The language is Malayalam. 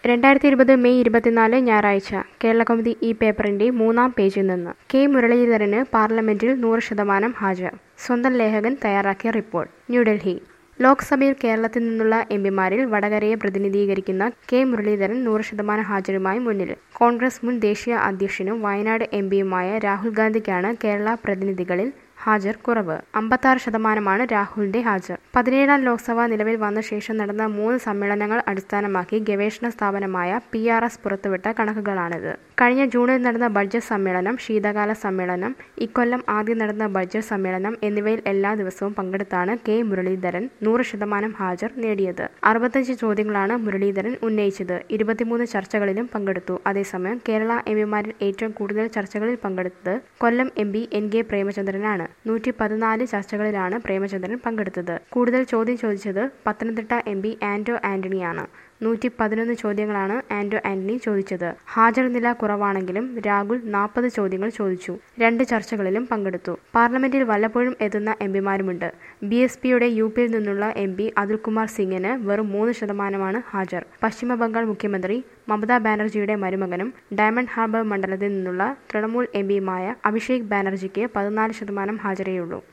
രണ്ടായിരത്തി ഇരുപത് മെയ് ഇരുപത്തിനാല് ഞായറാഴ്ച കേരള കൗമുദി ഈ പേപ്പറിന്റെ മൂന്നാം പേജിൽ നിന്ന് കെ മുരളീധരന് പാർലമെന്റിൽ നൂറ് ശതമാനം ഹാജർ സ്വന്തം ലേഖകൻ തയ്യാറാക്കിയ റിപ്പോർട്ട് ന്യൂഡൽഹി ലോക്സഭയിൽ കേരളത്തിൽ നിന്നുള്ള എംപിമാരിൽ വടകരയെ പ്രതിനിധീകരിക്കുന്ന കെ മുരളീധരൻ നൂറ് ശതമാനം ഹാജരുമായി മുന്നിൽ കോൺഗ്രസ് മുൻ ദേശീയ അധ്യക്ഷനും വയനാട് എംപിയുമായ രാഹുൽ ഗാന്ധിക്കാണ് കേരള പ്രതിനിധികളിൽ ഹാജർ കുറവ് അമ്പത്താറ് ശതമാനമാണ് രാഹുലിന്റെ ഹാജർ പതിനേഴാം ലോക്സഭ നിലവിൽ വന്ന ശേഷം നടന്ന മൂന്ന് സമ്മേളനങ്ങൾ അടിസ്ഥാനമാക്കി ഗവേഷണ സ്ഥാപനമായ പി ആർ എസ് പുറത്തുവിട്ട കണക്കുകളാണിത് കഴിഞ്ഞ ജൂണിൽ നടന്ന ബഡ്ജറ്റ് സമ്മേളനം ശീതകാല സമ്മേളനം ഇക്കൊല്ലം ആദ്യം നടന്ന ബഡ്ജറ്റ് സമ്മേളനം എന്നിവയിൽ എല്ലാ ദിവസവും പങ്കെടുത്താണ് കെ മുരളീധരൻ നൂറ് ശതമാനം ഹാജർ നേടിയത് അറുപത്തഞ്ച് ചോദ്യങ്ങളാണ് മുരളീധരൻ ഉന്നയിച്ചത് ഇരുപത്തിമൂന്ന് ചർച്ചകളിലും പങ്കെടുത്തു അതേസമയം കേരള എംപിമാരിൽ ഏറ്റവും കൂടുതൽ ചർച്ചകളിൽ പങ്കെടുത്തത് Kollam M P N K പ്രേമചന്ദ്രനാണ് നൂറ്റി പതിനാല് ചർച്ചകളിലാണ് പ്രേമചന്ദ്രൻ പങ്കെടുത്തത് കൂടുതൽ ചോദ്യം ചോദിച്ചത് പത്തനംതിട്ട എം പി ആന്റോ ആന്റണിയാണ് നൂറ്റി പതിനൊന്ന് ചോദ്യങ്ങളാണ് ആന്റോ ആന്റണി ചോദിച്ചത് ഹാജർ നില കുറവാണെങ്കിലും രാഹുൽ നാൽപ്പത് ചോദ്യങ്ങൾ ചോദിച്ചു രണ്ട് ചർച്ചകളിലും പങ്കെടുത്തു പാർലമെന്റിൽ വല്ലപ്പോഴും എത്തുന്ന എംപിമാരുമുണ്ട് ബി എസ് പിയുടെ യു പിയിൽ നിന്നുള്ള എം പി അതുൽകുമാർ സിംഗിന് വെറും മൂന്ന് ശതമാനമാണ് ഹാജർ പശ്ചിമ ബംഗാൾ മുഖ്യമന്ത്രി മമതാ ബാനർജിയുടെ മരുമകനും ഡയമണ്ട് ഹാർബർ മണ്ഡലത്തിൽ നിന്നുള്ള തൃണമൂൽ എം പിയുമായ അഭിഷേക് ബാനർജിക്ക് പതിനാല് ശതമാനം ഹാജരേയുള്ളൂ